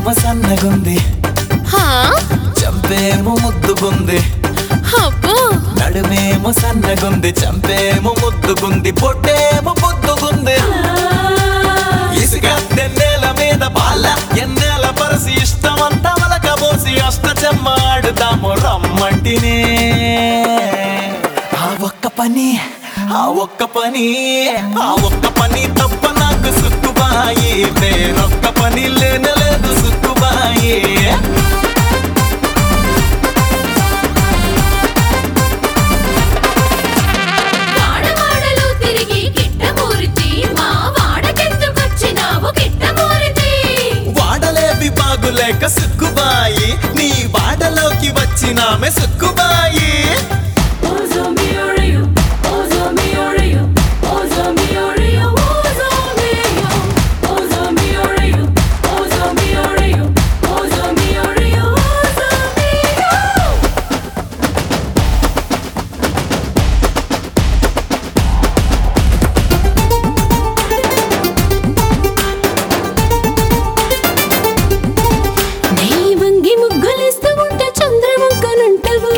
నడుమేమో సన్నగుంది హా చంపేమో ముద్దుగుంది అబ్బో నడుమేమో సన్నగుంది చంపేమో ముద్దుగుంది పొట్టేమో పొద్దుగుంది ఇసుక ఎన్నెల మీద బాల ఎన్నెల పరసి ఇష్టమంతా వలకబోసి అష్ట చెమ్మాడుదాము రమ్మంటినే ఆ ఒక్క పని ఆ ఒక్క పని ఆ ఒక్క పని తప్ప నాకు సుక్కుబాయి వేరొక్క పని లేనలేదు సుక్కుబాయి వాడవాడలో తిరిగి కిట్టమూరితి మా వాడకెందుకొచ్చినావు కిట్టమూరితి వాడలేవి బాగులేక సుక్కుబాయి నీ వాడలోకి వచ్చినామె సుక్కుబాయి ఓజో మియోరియో ఓజో మియోరియో ఓజో మియోరియో ఓజో మియోరియో ఓజో మియోరియో ఓజో మియోరియో ఓజో మియోరియో ఓజో మియోరియో నీ వంగి ముగ్గులేస్తూ ఉంటే చంద్రవంకనంటవు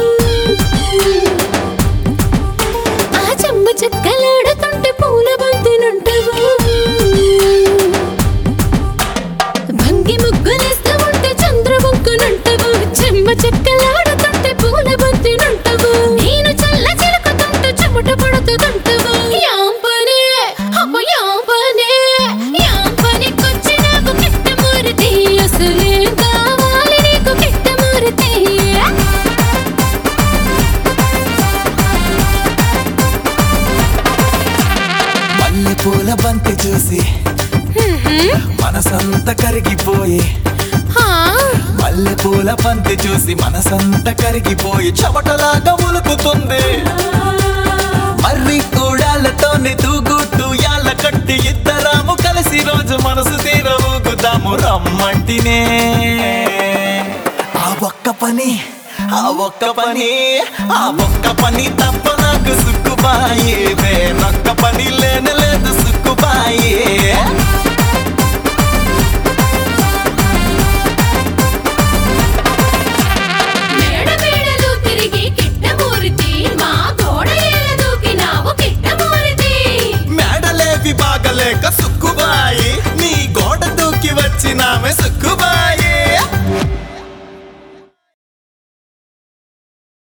ఆ చెమ్మ చెక్కలాడుతుంటే పూల బంతినంటవు భంగి ముగ్గులేస్తూ ఉంటే చంద్రవంకనంటవు చెమ్మ చెక్కలాడుతుంటే పూల బంతినంటవు నేను చల్ల చిలుకుతుంటే చెమట పడుతుందంటవు యాంపనే అమ్మ యాంపనే యాంపనికొచ్చి నాకు కిట్టమూరితి అసలే కావాలి నీకు కిట్టమూరితి మల్లె పూల బంతి చూసి మనసంత కరిగిపోయి మల్లె పూల బంతి చూసి మనసంత కరిగిపోయి చెమటలాగా ఉలుకుతుంది మర్రి కూడాలతోని తూగుట్టు యాళ్ళ కట్టి ఇద్దరాము కలిసి రోజు మనసు తీర ఊగుదాము రమ్మంటినే ఆ ఒక్క పని ఆ ఒక్క పని ఆ ఒక్క పని తప్ప నాకు